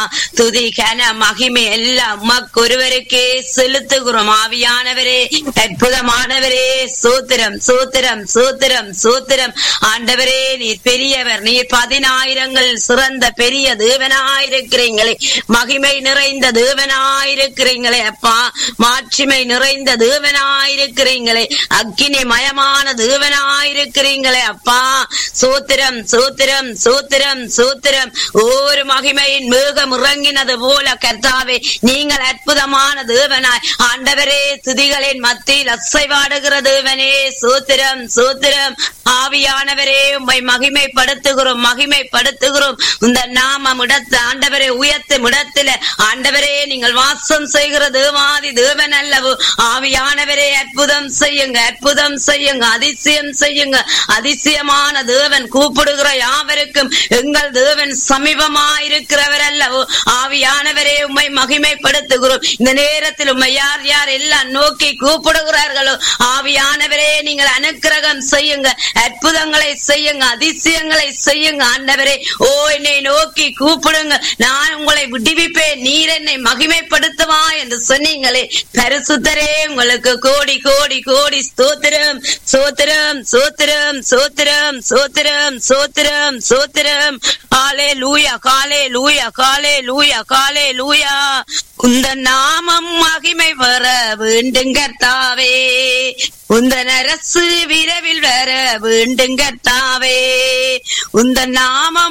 துதி கன மகிமை எல்லாம் உமக்கொருவருக்கே செலுத்துகிறோம் ஆவியானவரே அற்புதமானவரே சூத்திரம் சூத்திரம் சூத்திரம் சூத்திரம் ஆண்டவரே நீர் பெரியவர் நீர் பதினாயிரங்கள் சிறந்த பெரிய தேவனாயிருக்கிறீங்களே மகிமை நிறைந்த தேவனாயிருக்கிறீங்களே அப்பா மாட்சிமை நிறைந்த தேவனாயிருக்கிறீங்களே அக்கினி மயமான தேவனாயிருக்கிறீங்களே அப்பா சூத்திரம் சூத்திரம் சூத்திரம் சூத்திரம் ஒரு மகிமையின் மேகம் இறங்கினது போல கர்த்தாவே நீங்கள் அற்புதமான தேவனாய் ஆண்டவரே துதிகளின் மத்தியில் அசைவாடுகிற தேவனே சூத்திரம் சூத்திரம் ஆவியானவரே உம்மை மகிமைப்படுத்துகிறோம் மகிமைப்படுத்துகிறோம் இந்த நாமம் இடத்து ஆண்டவரே உயர்த்தும் இடத்துல ஆண்டவரே நீங்கள் வாசம் செய்கிற தேவாதி தேவன் அல்லவோ ஆவியானவரே அற்புதம் செய்யுங்க அற்புதம் செய்யுங்க அதிசயம் செய்யுங்க அதிசயமான தேவன் கூப்பிடுகிற யாவருக்கும் எங்கள் தேவன் சமீபமாயிருக்கிறவர் அல்லவோ ஆவியானவரே உம்மை மகிமைப்படுத்துகிறோம் இந்த நேரத்தில் உம்மை யார் யார் எல்லாம் நோக்கி கூப்பிடுகிறார்களோ ஆவியானவரே நீங்கள் அனுக்கிரகம் செய்யுங்க அற்புதங்களை செய்யுங்க அதிசயங்களை செய்யுங்க ஆண்டவரே ஓ என்னை நோக்கி கூப்பிடுங்க நான் உங்களை விடுவிப்பேன் நீர் என்னை மகிமைப்படுத்துவா என்று சொன்னீங்களே பரிசுத்தரே உங்களுக்கு கோடி கோடி கோடி ஸ்தோத்திரம் சோத்திரம் சோத்திரம் சோத்திரம் சோத்திரம் சோத்திரம் சோத்திரம் காலே லூயா காலே லூயா காலே லூயா காலே லூயா உந்த நாமம் மகிமை வர வேண்டும் கர்த்தாவே உந்தன் அரசு விரைவில் வர வேண்டும் கர்த்தாவே உந்த நாமம்